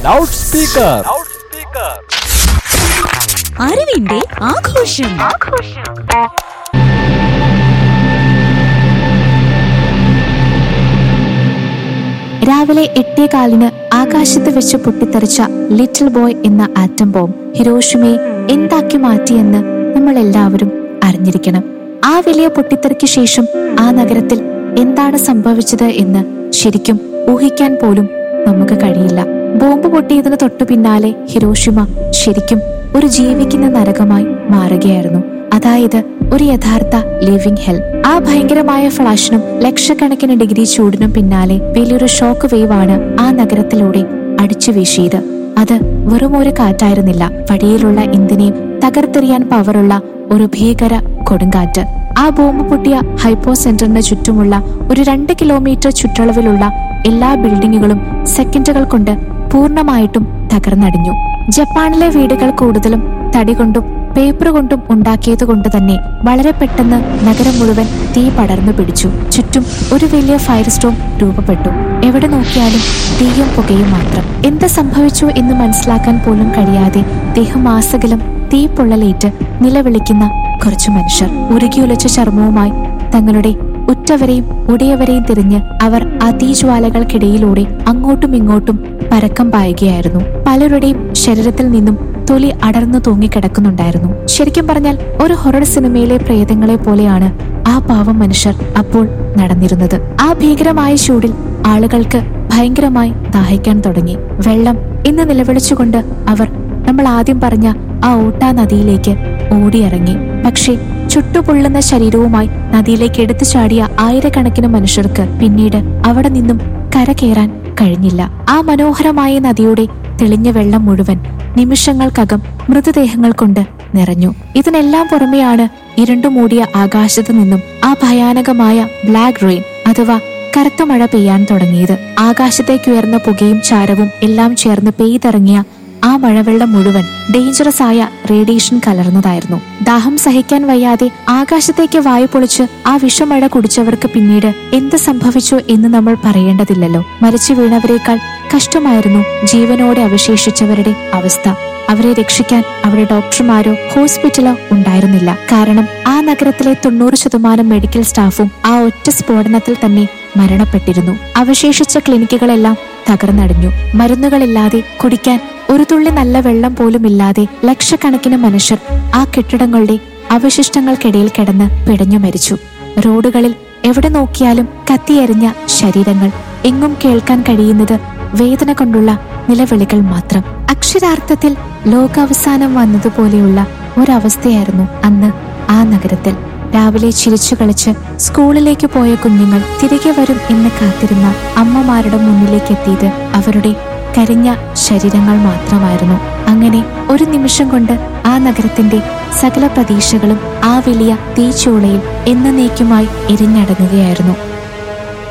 loud speaker അറിവിന്റെ ആഘോഷം രാവിലെ എട്ടേ കാലിന് ആകാശത്ത് വെച്ച് പൊട്ടിത്തെറിച്ച ലിറ്റിൽ ബോയ് എന്ന ആറ്റം ബോംബ് ഹിരോഷിമയെ എന്താക്കി മാറ്റിയെന്ന് നമ്മൾ എല്ലാവരും അറിഞ്ഞിരിക്കണം ആ വലിയ പൊട്ടിത്തെറിക്ക് ശേഷം ആ നഗരത്തിൽ എന്താണ് സംഭവിച്ചത് എന്ന് ശരിക്കും ഊഹിക്കാൻ പോലും നമുക്ക് കഴിയില്ല ബോംബ് പൊട്ടിയതിന് തൊട്ടു പിന്നാലെ ഹിരോഷിമ ശരിക്കും ഒരു ജീവിക്കുന്ന നരകമായി മാറുകയായിരുന്നു അതായത് ഒരു യഥാർത്ഥ ലിവിംഗ് ഹെൽ ആ ഭയങ്കരമായ ഫ്ലാഷിനും ലക്ഷക്കണക്കിന് ഡിഗ്രി ചൂടിനും പിന്നാലെ വലിയൊരു ഷോക്ക് വേവ് ആണ് ആ നഗരത്തിലൂടെ അടിച്ചു വീശിയത് അത് വെറും ഒരു കാറ്റായിരുന്നില്ല വഴിയിലുള്ള എന്തിനേയും തകർത്തെറിയാൻ പവറുള്ള ഒരു ഭീകര കൊടുങ്കാറ്റ് ആ ബോംബ് പൊട്ടിയ ഹൈപ്പോ സെന്ററിന് ചുറ്റുമുള്ള ഒരു രണ്ട് കിലോമീറ്റർ ചുറ്റളവിലുള്ള എല്ലാ ബിൽഡിങ്ങുകളും സെക്കൻഡുകൾ കൊണ്ട് പൂർണ്ണമായിട്ടും തകർന്നടിഞ്ഞു ജപ്പാനിലെ വീടുകൾ കൂടുതലും തടി കൊണ്ടും പേപ്പർ കൊണ്ടും ഉണ്ടാക്കിയത് കൊണ്ട് തന്നെ വളരെ പെട്ടെന്ന് നഗരം മുഴുവൻ തീ പടർന്നു പിടിച്ചു ചുറ്റും ഒരു വലിയ ഫയർ സ്റ്റോം രൂപപ്പെട്ടു എവിടെ നോക്കിയാലും തീയും പുകയും മാത്രം എന്ത് സംഭവിച്ചു എന്ന് മനസ്സിലാക്കാൻ പോലും കഴിയാതെ ദേഹമാസകലം തീ പൊള്ളലേറ്റ് നിലവിളിക്കുന്ന കുറച്ചു മനുഷ്യർ ഉരുകിയുലച്ച ചർമ്മവുമായി തങ്ങളുടെ ഉറ്റവരെയും ഉടയവരെയും തിരിഞ്ഞ് അവർ ആ തീജ്വാലകൾക്കിടയിലൂടെ അങ്ങോട്ടും ഇങ്ങോട്ടും പരക്കം പായുകയായിരുന്നു പലരുടെയും ശരീരത്തിൽ നിന്നും തൊലി അടർന്നു തൂങ്ങിക്കിടക്കുന്നുണ്ടായിരുന്നു ശരിക്കും പറഞ്ഞാൽ ഒരു ഹൊറർ സിനിമയിലെ പ്രേതങ്ങളെ പോലെയാണ് ആ പാവം മനുഷ്യർ അപ്പോൾ നടന്നിരുന്നത് ആ ഭീകരമായ ചൂടിൽ ആളുകൾക്ക് ഭയങ്കരമായി ദാഹിക്കാൻ തുടങ്ങി വെള്ളം എന്ന് നിലവിളിച്ചുകൊണ്ട് അവർ നമ്മൾ ആദ്യം പറഞ്ഞ ആ ഊട്ടാ നദിയിലേക്ക് ഓടിയിറങ്ങി പക്ഷേ ചുട്ടുപൊള്ളുന്ന ശരീരവുമായി നദിയിലേക്ക് എടുത്തു ചാടിയ ആയിരക്കണക്കിന് മനുഷ്യർക്ക് പിന്നീട് അവിടെ നിന്നും കര കയറാൻ കഴിഞ്ഞില്ല ആ മനോഹരമായ നദിയുടെ തെളിഞ്ഞ വെള്ളം മുഴുവൻ നിമിഷങ്ങൾക്കകം മൃതദേഹങ്ങൾ കൊണ്ട് നിറഞ്ഞു ഇതിനെല്ലാം പുറമെയാണ് ഇരുണ്ടു മൂടിയ ആകാശത്തു നിന്നും ആ ഭയാനകമായ ബ്ലാക്ക് റെയിൻ അഥവാ കറുത്ത മഴ പെയ്യാൻ തുടങ്ങിയത് ആകാശത്തേക്ക് ഉയർന്ന പുകയും ചാരവും എല്ലാം ചേർന്ന് പെയ്തിറങ്ങിയ ആ മഴവെള്ളം മുഴുവൻ ഡേഞ്ചറസ് ആയ റേഡിയേഷൻ കലർന്നതായിരുന്നു ദാഹം സഹിക്കാൻ വയ്യാതെ ആകാശത്തേക്ക് വായു പൊളിച്ച് ആ വിഷമഴ കുടിച്ചവർക്ക് പിന്നീട് എന്ത് സംഭവിച്ചു എന്ന് നമ്മൾ പറയേണ്ടതില്ലല്ലോ മരിച്ചു വീണവരെക്കാൾ കഷ്ടമായിരുന്നു ജീവനോടെ അവശേഷിച്ചവരുടെ അവസ്ഥ അവരെ രക്ഷിക്കാൻ അവിടെ ഡോക്ടർമാരോ ഹോസ്പിറ്റലോ ഉണ്ടായിരുന്നില്ല കാരണം ആ നഗരത്തിലെ തൊണ്ണൂറ് ശതമാനം മെഡിക്കൽ സ്റ്റാഫും ആ ഒറ്റ സ്ഫോടനത്തിൽ തന്നെ മരണപ്പെട്ടിരുന്നു അവശേഷിച്ച ക്ലിനിക്കുകളെല്ലാം തകർന്നടിഞ്ഞു മരുന്നുകളില്ലാതെ കുടിക്കാൻ ഒരു തുള്ളി നല്ല വെള്ളം പോലും ഇല്ലാതെ ലക്ഷക്കണക്കിന് മനുഷ്യർ ആ കെട്ടിടങ്ങളുടെ അവശിഷ്ടങ്ങൾക്കിടയിൽ കിടന്ന് പിടഞ്ഞു മരിച്ചു റോഡുകളിൽ എവിടെ നോക്കിയാലും കത്തിയെറിഞ്ഞ ശരീരങ്ങൾ എങ്ങും കേൾക്കാൻ കഴിയുന്നത് വേദന കൊണ്ടുള്ള നിലവിളികൾ മാത്രം അക്ഷരാർത്ഥത്തിൽ ലോകാവസാനം വന്നതുപോലെയുള്ള ഒരവസ്ഥയായിരുന്നു അന്ന് ആ നഗരത്തിൽ രാവിലെ ചിരിച്ചു കളിച്ച് സ്കൂളിലേക്ക് പോയ കുഞ്ഞുങ്ങൾ തിരികെ വരും എന്ന് കാത്തിരുന്ന അമ്മമാരുടെ മുന്നിലേക്ക് എത്തിയത് അവരുടെ കരിഞ്ഞ ശരീരങ്ങൾ മാത്രമായിരുന്നു അങ്ങനെ ഒരു നിമിഷം കൊണ്ട് ആ നഗരത്തിന്റെ സകല പ്രതീക്ഷകളും ആ വലിയ തീച്ചൂളയിൽ എന്നേക്കുമായി എരിഞ്ഞടങ്ങുകയായിരുന്നു